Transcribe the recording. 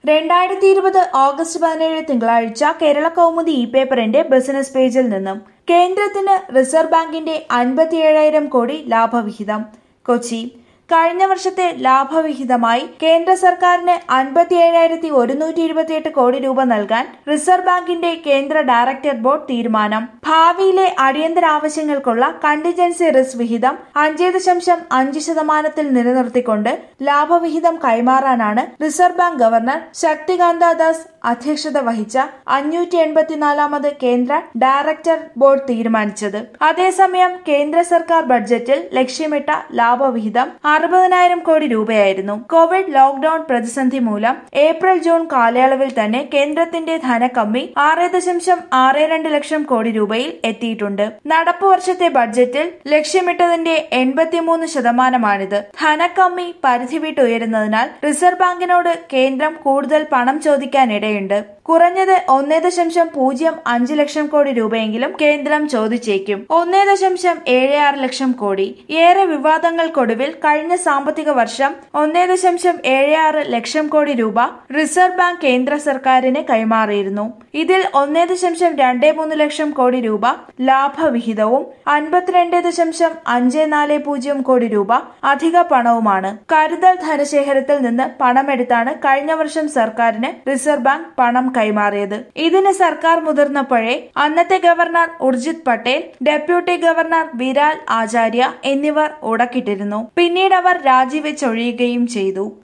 രണ്ടായിരത്തി ഇരുപത് ഓഗസ്റ്റ് പതിനേഴ് തിങ്കളാഴ്ച കേരള കൗമുദി ഇ പേപ്പറിന്റെ ബിസിനസ് പേജിൽ നിന്നും കേന്ദ്രത്തിന് റിസർവ് ബാങ്കിന്റെ അൻപത്തിയേഴായിരം കോടി ലാഭവിഹിതം കൊച്ചി കഴിഞ്ഞ വർഷത്തെ ലാഭവിഹിതമായി കേന്ദ്ര സർക്കാരിന് അൻപത്തിയേഴായിരത്തി ഒരുന്നൂറ്റി ഇരുപത്തിയെട്ട് കോടി രൂപ നൽകാൻ റിസർവ് ബാങ്കിന്റെ കേന്ദ്ര ഡയറക്ടർ ബോർഡ് തീരുമാനം ഭാവിയിലെ അടിയന്തര ആവശ്യങ്ങൾക്കുള്ള കണ്ടിജൻസി റിസ്ക് വിഹിതം അഞ്ച് ദശാംശം അഞ്ച് ശതമാനത്തിൽ നിലനിർത്തിക്കൊണ്ട് ലാഭവിഹിതം കൈമാറാനാണ് reserve bank governor Shaktikanta Das അധ്യക്ഷത വഹിച്ച അഞ്ഞൂറ്റി എൺപത്തിനാലാമത് കേന്ദ്ര ഡയറക്ടർ ബോർഡ് തീരുമാനിച്ചത് അതേസമയം കേന്ദ്ര സർക്കാർ ബഡ്ജറ്റിൽ ലക്ഷ്യമിട്ട ലാഭവിഹിതം അറുപതിനായിരം കോടി രൂപയായിരുന്നു കോവിഡ് ലോക്ഡൌൺ പ്രതിസന്ധി മൂലം ഏപ്രിൽ ജൂൺ കാലയളവിൽ തന്നെ കേന്ദ്രത്തിന്റെ ധനക്കമ്മി ആറ് ദശാംശം ആറ് രണ്ട് ലക്ഷം കോടി രൂപയിൽ എത്തിയിട്ടുണ്ട് നടപ്പു വർഷത്തെ ബഡ്ജറ്റിൽ ലക്ഷ്യമിട്ടതിന്റെ എൺപത്തിമൂന്ന് ശതമാനമാണിത് ധനക്കമ്മി പരിധി വിട്ടുയരുന്നതിനാൽ റിസർവ് ബാങ്കിനോട് കേന്ദ്രം കൂടുതൽ പണം ചോദിക്കാനിടയുണ്ട് കുറഞ്ഞത് ഒന്നേ ദശാംശം പൂജ്യം അഞ്ച് ലക്ഷം കോടി രൂപയെങ്കിലും കേന്ദ്രം ചോദിച്ചേക്കും ഒന്നേ ദശാംശം ഏഴ് ആറ് ലക്ഷം കോടി ഏറെ വിവാദങ്ങൾക്കൊടുവിൽ കഴിഞ്ഞ സാമ്പത്തിക വർഷം ഒന്നേ ദശാംശം ഏഴ് ആറ് ലക്ഷം കോടി രൂപ റിസർവ് ബാങ്ക് കേന്ദ്ര സർക്കാരിന് കൈമാറിയിരുന്നു ഇതിൽ ഒന്നേ ദശാംശം രണ്ട് മൂന്ന് ലക്ഷം കോടി രൂപ ലാഭവിഹിതവും അൻപത്തിരണ്ട് ദശാംശം അഞ്ച് നാല് പൂജ്യം കോടി രൂപ അധിക പണവുമാണ് കരുതൽ ധനശേഖരത്തിൽ നിന്ന് പണമെടുത്താണ് കഴിഞ്ഞ വർഷം സർക്കാരിന് റിസർവ് ബാങ്ക് പണം കൈമാറിയത് ഇതിന് സർക്കാർ മുതിർന്നപ്പോഴേ അന്നത്തെ governor Urjit Patel deputy governor Viral Acharya എന്നിവർ ഉടക്കിട്ടിരുന്നു പിന്നീട് അവർ രാജിവെച്ചൊഴിയുകയും ചെയ്തു